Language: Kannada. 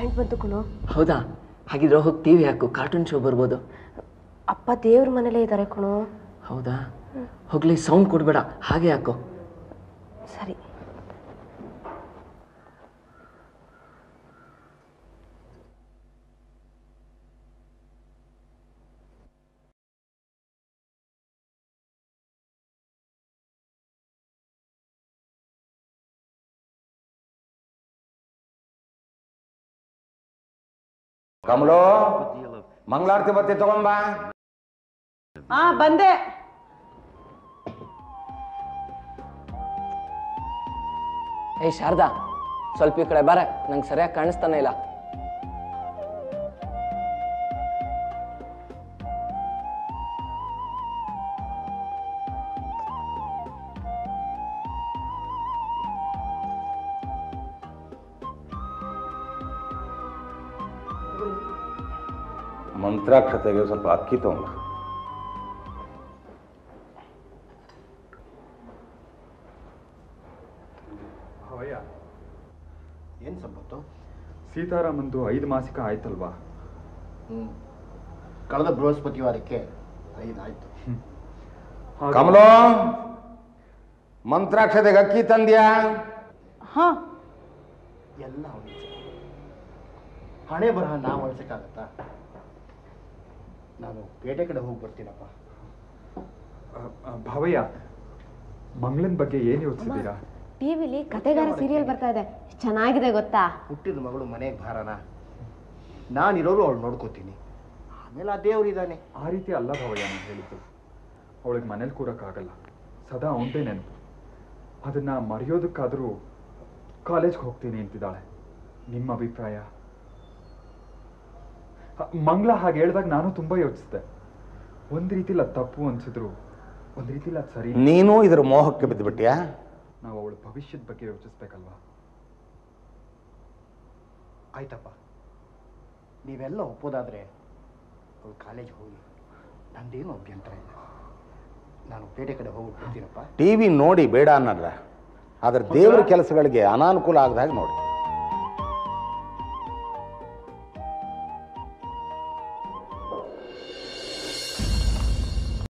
ಪಾಯಿಂಟ್ ಬಂತು ಕಣೋ ಹೌದಾ ಹಾಗಿದ್ರೆ ಹೋಗಿ ಟಿ ವಿ ಹಾಕು ಕಾರ್ಟೂನ್ ಶೋ ಬರ್ಬೋದು ಅಪ್ಪ ದೇವ್ರ ಮನೇಲೇ ಇದ್ದಾರೆ ಕಣೋ ಹೌದಾ ಹೋಗ್ಲಿ ಸೌಂಡ್ ಕೊಡಬೇಡ ಹಾಗೆ ಹಾಕೋ ಸರಿ ಕಮಲು ಮಂಗಳಾರತಿ ಬತ್ತಿ ತಗೊಂಬ ಹಾ ಬಂದೆ ಏಯ್ ಶಾರದಾ ಸ್ವಲ್ಪ ಈ ಕಡೆ ಬಾರ ನಂಗೆ ಸರಿಯಾಗಿ ಕಾಣಿಸ್ತಾನೆ ಇಲ್ಲ ಮಂತ್ರಾಕ್ಷತೆಗೆ ಸ್ವಲ್ಪ ಅಕ್ಕಿ ತಗೊಂಬ ಅವಯ್ಯ ಏನು ಸಂಪತ್ತು ಸೀತಾರಾಮಂದು ಐದು ಮಾಸಿಕ ಆಯ್ತಲ್ವಾ ಹ್ಞೂ ಕಳೆದ ಬೃಹಸ್ಪತಿವಾರಕ್ಕೆ ಐದಾಯ್ತು ಹಾಗೆ- ಕಮಲು ಮಂತ್ರಾಕ್ಷತೆಗೆ ಅಕ್ಕಿ ತಂದ್ಯಾ ಹಾ ಎಲ್ಲ ಅವನಿಗೆ ಹಣೆ ಬರಹ ನಾವು ಅಳ್ಸಕ್ಕಾಗತ್ತಾ ನಾನು ಪೇಟೆ ಕಡೆ ಹೋಗಿ ಬರ್ತೀನಪ್ಪ ಅ, ಅ, ಭಾವಯ್ಯ ಮಂಗಳನ್ ಬಗ್ಗೆ ಏನ್ ಯೋಚಿಸಿದ್ದೀರಾ ಟಿವಿಲಿ ಕತೆಗಾರ ಸೀರಿಯಲ್ ಬರ್ತಾ ಇದೆ ಚೆನ್ನಾಗಿದೆ ಗೊತ್ತಾ ಹುಟ್ಟಿದ ಮಗಳು ಮನೆಗೆ ಭಾರನ ನಾನಿರೋರು ಅವಳು ನೋಡ್ಕೋತೀನಿ ಆಮೇಲೆ ಆ ದೇವ್ರಿದ್ದಾನೆ ಆ ರೀತಿ ಅಲ್ಲ ಭಾವಯ್ಯ ನಾನು ಹೇಳಿದ್ದು ಅವಳಿಗೆ ಮನೇಲಿ ಕೂರಕ್ಕಾಗಲ್ಲ ಸದಾ ಅವನದೇ ನೆನಪು ಅದನ್ನ ಮರೆಯೋದಕ್ಕಾದರೂ ಕಾಲೇಜ್ಗೆ ಹೋಗ್ತೀನಿ ಅಂತಿದ್ದಾಳೆ ನಿಮ್ಮ ಅಭಿಪ್ರಾಯ ಹ, ಮಂಗಳ ಹಾಗೆ ಹೇಳಿದಾಗ ನಾನು ತುಂಬಾ ಯೋಚಿಸಿದೆ ಒಂದ್ ರೀತಿಲಿ ಅದು ತಪ್ಪು ಅನ್ಸಿದ್ರು ಒಂದ್ ರೀತಿಲಿ ಅದು ಸರಿ ನೀನು ಇದ್ರ ಮೋಹಕ್ಕೆ ಬಿದ್ದುಬಿಟ್ಯಾ ನಾವು ಅವಳ ಭವಿಷ್ಯದ ಬಗ್ಗೆ ಯೋಚಿಸ್ಬೇಕಲ್ವಾ ಆಯ್ತಪ್ಪ ನೀವೆಲ್ಲ ಒಪ್ಪೋದಾದ್ರೆ ಅವಳು ಕಾಲೇಜ್ ಹೋಗಿ ನಂದೇನು ಅಭ್ಯಂತರ ಇಲ್ಲ ನಾನು ಪೇಟೆ ಕಡೆ ಹೋಗಿ ಬರ್ತೀನಪ್ಪ ಟಿ ವಿ ನೋಡಿ ಬೇಡ ಅನ್ನಲ್ಲ ಆದ್ರೆ ದೇವ್ರ ಕೆಲಸಗಳಿಗೆ ಅನಾನುಕೂಲ ಆಗದಾಗ ನೋಡಿ